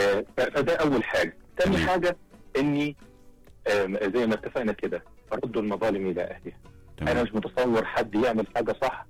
آه، ف- فده اول حاجه تاني تمام. حاجه اني آم، زي ما اتفقنا كده ردوا المظالم الى اهلها انا تمام مش متصور حد يعمل حاجه صح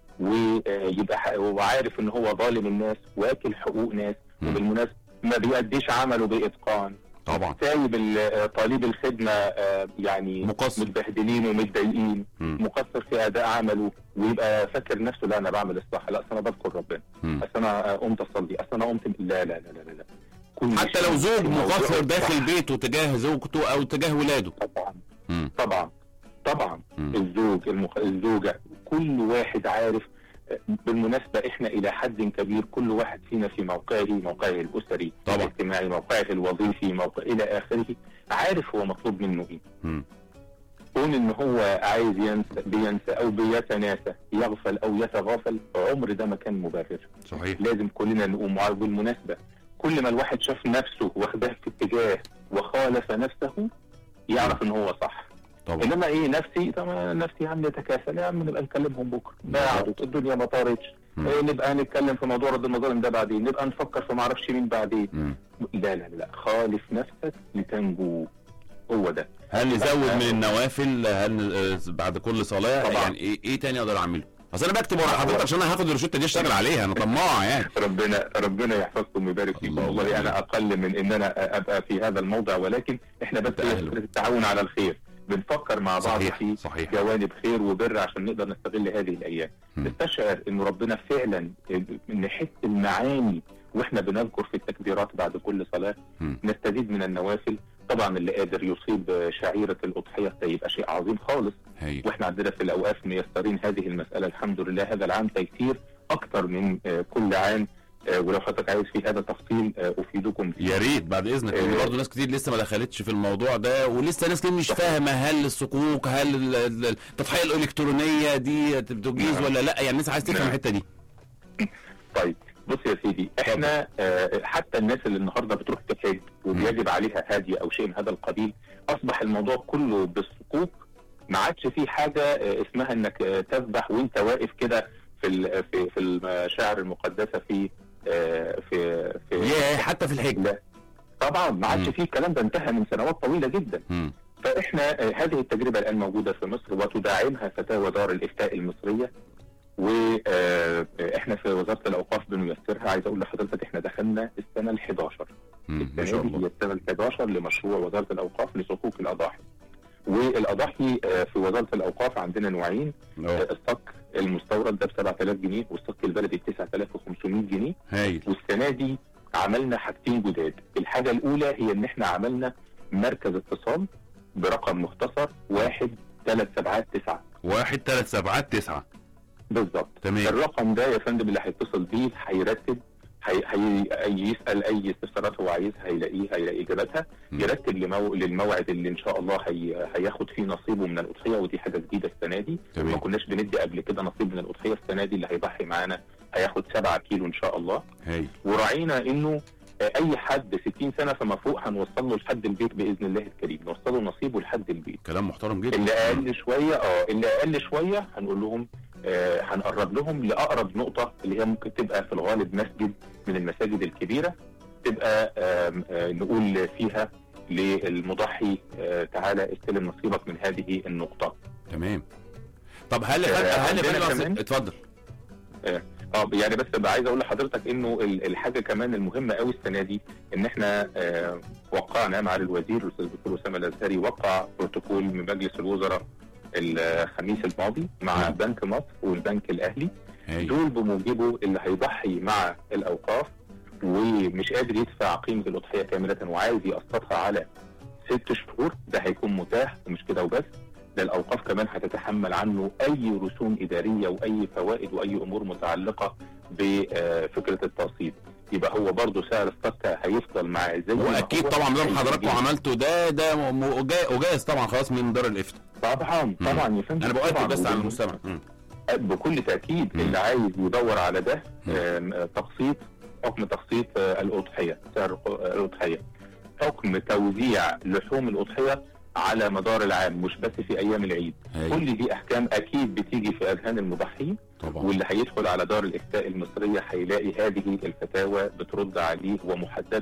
ويبقى ح- وعارف ان هو ظالم الناس واكل حقوق ناس مم. وبالمناسبه ما بيأديش عمله باتقان طبعا سايب ال- طالب الخدمه آه، يعني مقصر. متبهدلين ومتضايقين مم. مقصر في اداء عمله ويبقى فاكر نفسه لا انا بعمل الصح لا أصل انا بذكر ربنا مم. اصل انا قمت اصلي اصل انا قمت لا لا لا لا لا, لا. كل حتى شيء لو زوج في موضوع مقصر الصح. داخل بيته تجاه زوجته او تجاه ولاده طبعا مم. طبعا طبعا مم. الزوج المخ... الزوجه كل واحد عارف بالمناسبه احنا الى حد كبير كل واحد فينا في موقعه موقعه الاسري طبعا. الاجتماعي موقعه الوظيفي موقع الى اخره عارف هو مطلوب منه ايه مم. كون ان هو عايز ينسى بينسى او بيتناسى يغفل او يتغافل عمر ده مكان مبرر صحيح لازم كلنا نقوم وع- بالمناسبه كل ما الواحد شاف نفسه واخدها في اتجاه وخالف نفسه يعرف ان هو صح طبعا انما ايه نفسي طب أنا نفسي يا عم يتكاسل يا عم نبقى نكلمهم بكره بعد الدنيا ما طارتش مم. إيه نبقى نتكلم في موضوع رد المظالم ده بعدين نبقى نفكر في ما اعرفش مين بعدين مم. لا لا لا خالف نفسك لتنجو هو ده هل نزود من النوافل هل آه، بعد كل صلاه طبعا. يعني ايه ايه تاني اقدر اعمله اصل انا بكتب ورا حضرتك عشان انا هاخد الروشته دي اشتغل عليها انا طماع يعني ربنا ربنا يحفظكم ويبارك فيكم الله والله يبارك. انا اقل من ان انا ابقى في هذا الموضع ولكن احنا بس هي أهلا. فكره التعاون على الخير بنفكر مع بعض صحيح في صحيح جوانب خير وبر عشان نقدر نستغل هذه الايام مم. نستشعر ان ربنا فعلا نحس المعاني واحنا بنذكر في التكبيرات بعد كل صلاه مم. نستزيد من النوافل طبعا اللي قادر يصيب شعيره الاضحيه ده يبقى شيء عظيم خالص هايل واحنا عندنا في الاوقاف ميسرين هذه المساله الحمد لله هذا العام تيسير اكثر من آه، كل عام آه، ولو حضرتك عايز في هذا تفصيل آه، افيدكم فيه يا ريت بعد اذنك لان إيه. برضه ناس كتير لسه ما دخلتش في الموضوع ده ولسه ناس كتير مش صحيح. فاهمه هل الصكوك هل ال- ال- التضحيه الالكترونيه دي بتجيز نعم. ولا لا يعني الناس عايز تفهم نعم. الحته دي طيب بص يا سيدي احنا آه، حتى الناس اللي النهارده بتروح تحج وبيجب عليها هدي او شيء من هذا القبيل اصبح الموضوع كله بالصكوك ما عادش في حاجه آه، اسمها انك آه، تذبح وانت واقف كده في ال- في في المشاعر المقدسه في آه، في في ياه حتى في الحج لا طبعا ما عادش مم. في الكلام ده انتهى من سنوات طويله جدا مم. فاحنا آه، هذه التجربه الان موجوده في مصر وتدعمها فتاوى دار الافتاء المصريه واحنا في وزاره الاوقاف بنيسرها عايز اقول لحضرتك احنا دخلنا السنه ال 11 مم. ما شاء السنه دي الله هي السنه ال 11 لمشروع وزاره الاوقاف لصكوك الاضاحي والاضاحي آه، في وزاره الاوقاف عندنا نوعين أه. آه، الصك المستورد ده ب 7000 جنيه والصك البلدي ب 9500 جنيه هايل والسنه دي عملنا حاجتين جداد الحاجه الاولى هي ان احنا عملنا مركز اتصال برقم مختصر واحد ثلاث سبعات تسعة واحد ثلاث سبعات تسعة بالظبط تمام الرقم ده يا فندم اللي هيتصل بيه هيرتب هي... هي... يسال اي استفسارات هو عايزها هيلاقيها هيلاقي اجاباتها مم. يرتب لمو... للموعد اللي ان شاء الله هي... هياخد فيه نصيبه من الاضحيه ودي حاجه جديده السنه دي ما تمام كناش بندي قبل كده نصيب من الاضحيه السنه دي اللي هيضحي معانا هياخد 7 كيلو ان شاء الله هايل وراعينا انه آه، اي حد 60 سنه فما فوق هنوصل له لحد البيت باذن الله الكريم نوصله نصيبه لحد البيت كلام محترم جدا اللي اقل شويه اه اللي اقل شويه هنقول لهم آه هنقرب لهم لاقرب نقطه اللي هي ممكن تبقى في الغالب مسجد من المساجد الكبيره تبقى آم، آه نقول فيها للمضحي آه تعالى استلم نصيبك من هذه النقطه تمام طب هل يا آه، فندم هل يا عندنا فندم كمان- اتفضل اه يعني بس بقى عايز اقول لحضرتك انه ال- الحاجه كمان المهمه قوي السنه دي ان احنا آه وقعنا مع الوزير الاستاذ الدكتور اسامه الازهري وقع بروتوكول من مجلس الوزراء الخميس الماضي مع نعم. بنك مصر والبنك الاهلي هايل دول بموجبه اللي هيضحي مع الاوقاف ومش قادر يدفع قيمه الاضحيه كامله وعايز يقسطها على ست شهور ده هيكون متاح ومش كده وبس ده الاوقاف كمان هتتحمل عنه اي رسوم اداريه واي فوائد واي امور متعلقه بفكره التقسيط يبقى هو برضه سعر الصك هيفضل معاه زي ما واكيد هو. طبعا ما دام هيجي- حضراتكم عملتوا ده ده م- م- أجا- اجاز طبعا خلاص من دار الافتاء طبعا طبعا يا فندم انا بؤكد طبعاً. بس على وبال- المستمع مم. بكل تاكيد مم. اللي عايز يدور على ده مم. آم، آه، تقسيط حكم تقسيط آه، الاضحيه سعر آه، الاضحيه حكم توزيع لحوم الاضحيه على مدار العام مش بس في ايام العيد هايل كل دي احكام اكيد بتيجي في اذهان المضحين طبعا واللي هيدخل على دار الافتاء المصريه هيلاقي هذه الفتاوى بترد عليه ومحدده